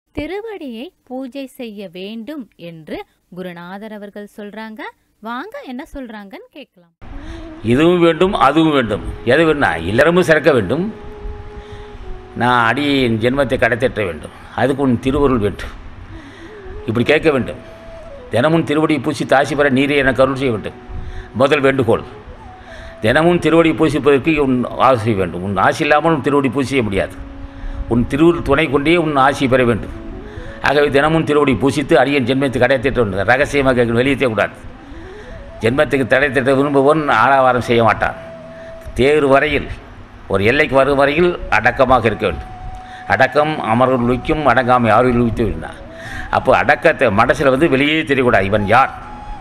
திருவடியை பூஜை செய்ய வேண்டும் என்று குருநாதர் அவர்கள் சொல்றாங்க வாங்க என்ன சொல்றாங்கன்னு கேட்கலாம் இதுவும் வேண்டும் அதுவும் வேண்டும் எது வேணும்னா இல்லறமும் சிறக்க வேண்டும் நான் அடியின் ஜென்மத்தை கடைத்தட்ட வேண்டும் அதுக்கு உன் திருவருள் வேண்டும் இப்படி கேட்க வேண்டும் தினமும் திருவடியை பூசி தாசி பெற நீரே என கருள் செய்ய வேண்டும் முதல் வேண்டுகோள் தினமும் திருவடி பூசிப்பதற்கு உன் ஆசை வேண்டும் உன் ஆசை இல்லாமல் உன் திருவடி பூசிய முடியாது உன் திருவுருள் துணை கொண்டே உன் ஆசை பெற வேண்டும் ஆகவே தினமும் திருவடி பூசித்து அடியன் ஜென்மத்தை கடைத்திட்ட வேண்டும் ரகசியமாக கேட்கணும் வெளியே கூடாது ஜென்மத்துக்கு தடை திட்ட விரும்புவன் ஆளாவாரம் செய்ய மாட்டான் தேர் வரையில் ஒரு எல்லைக்கு வரும் வரையில் அடக்கமாக இருக்க வேண்டும் அடக்கம் அமர்வுள் வைக்கும் அடங்காமை ஆறுவில் வைத்து விடுனா அப்போ அடக்கத்தை மனசில் வந்து வெளியே தெரியக்கூடாது இவன் யார்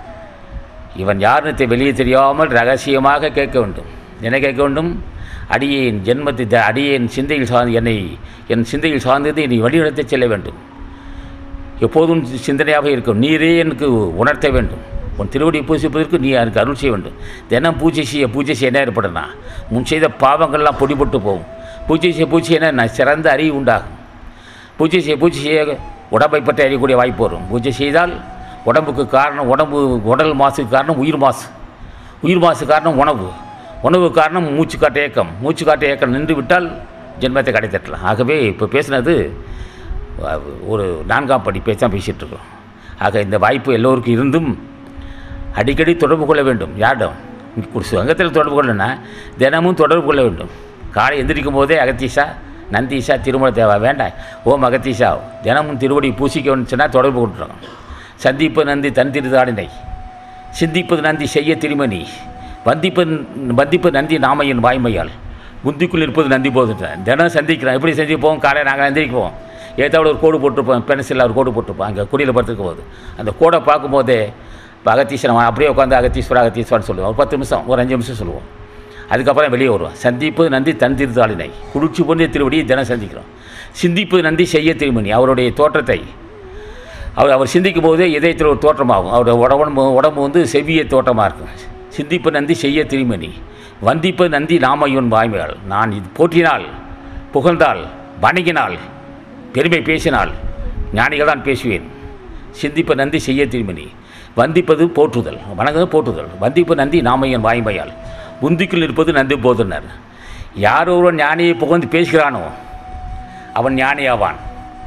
இவன் யாருன்னு தெ- வெளியே தெரியாமல் ரகசியமாக கேட்க வேண்டும் என்ன கேட்க வேண்டும் அடியேன் ஜென்மத்தை த- அடியேன் சிந்தையில் சார்ந்து என்னை என் சிந்தையில் சார்ந்தது நீ வழிநடத்தச் செல்ல வேண்டும் எப்போதும் சிந்தனையாக இருக்கும் நீரே எனக்கு உணர்த்த வேண்டும் உன் திருவடி பூசிப்பதற்கு நீ எனக்கு அருள் செய்ய வேண்டும் தினம் பூஜை செய்ய பூஜை செய்ய என்ன ஏற்படுனா முன் செய்த பாவங்கள்லாம் பொடிபட்டு போகும் பூஜை செய்ய பூஜை என்ன நான் சிறந்த அறிவு உண்டாகும் பூஜை செய்ய பூஜை செய்ய உடம்பை பற்றி அறியக்கூடிய வாய்ப்பு வரும் பூஜை செய்தால் உடம்புக்கு காரணம் உடம்பு உடல் மாசுக்கு காரணம் உயிர் மாசு உயிர் மாசு காரணம் உணவு உணவு காரணம் மூச்சு காட்ட ஏக்கம் மூச்சு காட்ட ஏக்கம் நின்று விட்டால் ஜென்மத்தை கிடைத்தட்டலாம் ஆகவே இப்போ பேசுனது அஹ், ஒரு நான்காம் படி பேச்சு தான் பேசிகிட்டு இருக்கோம் ஆக இந்த வாய்ப்பு எல்லோருக்கும் இருந்தும் அடிக்கடி தொடர்பு கொள்ள வேண்டும் யாரிடம் ஒரு சங்கத்தில் தொடர்பு கொள்ளனா தினமும் தொடர்பு கொள்ள வேண்டும் காலை எந்திரிக்கும் போதே அகத்தீஷா நந்தீஷா திருமண தேவா வேண்டாம் ஓம் அகத்தீஷா தினமும் திருவடி பூசிக்க சொன்னால் தொடர்பு கொண்டுறோம் சந்திப்பு நந்தி தன் திருதாடினை சிந்திப்பது நந்தி செய்ய திருமணி வந்திப்பது வந்திப்பது நந்தி நாமையின் வாய்மையால் முந்திக்குள் இருப்பது நந்தி போதுட்டேன் தினம் சந்திக்கிறோம் எப்படி சந்திப்போம் காலை நாங்கள் எந்திரிக்குவோம் ஏத்தாவோட ஒரு கோடு போட்டிருப்போம் பென்சிலில் ஒரு கோடு போட்டிருப்போம் அங்கே குடியில் படுத்துக்கும் போது அந்த கோடை பார்க்கும்போதே இப்போ அகத்தீஸ்வரன் அப்படியே உட்காந்து அகத்தீஸ்வரர் அகத்தீஸ்வரன் சொல்லுவோம் ஒரு பத்து நிமிஷம் ஒரு அஞ்சு நிமிஷம் சொல்லுவோம் அதுக்கப்புறம் வெளியே வருவோம் சந்திப்பது நந்தி தன் திருத்தாளினை குளிர்ச்சி பொருந்திய திருவடியை தினம் சந்திக்கிறோம் சிந்திப்பது நந்தி செய்ய திருமணி அவருடைய தோற்றத்தை அவர் அவர் சிந்திக்கும் போதே இதயத்தில் ஒரு தோற்றமாகும் அவருடைய உடம்பு உடம்பு வந்து செவ்விய தோற்றமாக இருக்கும் சிந்திப்பு நந்தி செய்ய திருமணி வந்திப்பு நந்தி நாமையுன் வாய்மையால் நான் இது போற்றினால் புகழ்ந்தால் வணங்கினால் பெருமை பேசினால் ஞானிகள் தான் பேசுவேன் சிந்திப்பு நந்தி செய்ய திருமணி வந்திப்பது போற்றுதல் வணங்குவது போற்றுதல் வந்திப்பு நந்தி நாமையன் வாய்மையால் புந்திக்குள் இருப்பது நந்தி போதுனர் யார் ஒருவன் ஞானியை புகழ்ந்து பேசுகிறானோ அவன் ஞானியாவான்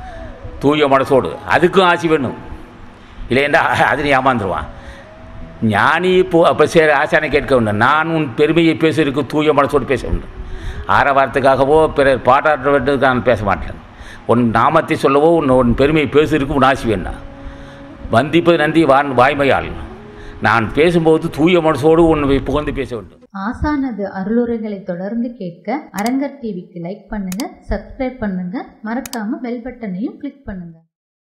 தூய மனசோடு அதுக்கும் ஆசி வேணும் இல்லையென்றா அது நீ ஏமாந்துருவான் ஞானி இப்போ அப்போ சரி ஆசானை கேட்க வேண்டும் நான் உன் பெருமையை பேசுவதற்கு தூய மனசோடு பேச வேண்டும் ஆரவாரத்துக்காகவோ பிறர் பாராட்ட வேண்டுவதற்கு நான் பேச மாட்டேன் உன் நாமத்தை சொல்லவோ உன் உன் பெருமையை பேசுவதற்கு உன் ஆசி வேண்டாம் வந்திப்பது நந்தி வான் வாய்மையால் நான் பேசும்போது தூய மனசோடு உன்னை புகழ்ந்து பேச வேண்டும் ஆசானது அருளுரைகளை தொடர்ந்து கேட்க அரங்கர் டிவிக்கு லைக் பண்ணுங்க சப்ஸ்கிரைப் பண்ணுங்க மறக்காம பெல் பட்டனையும் கிளிக் பண்ணுங்க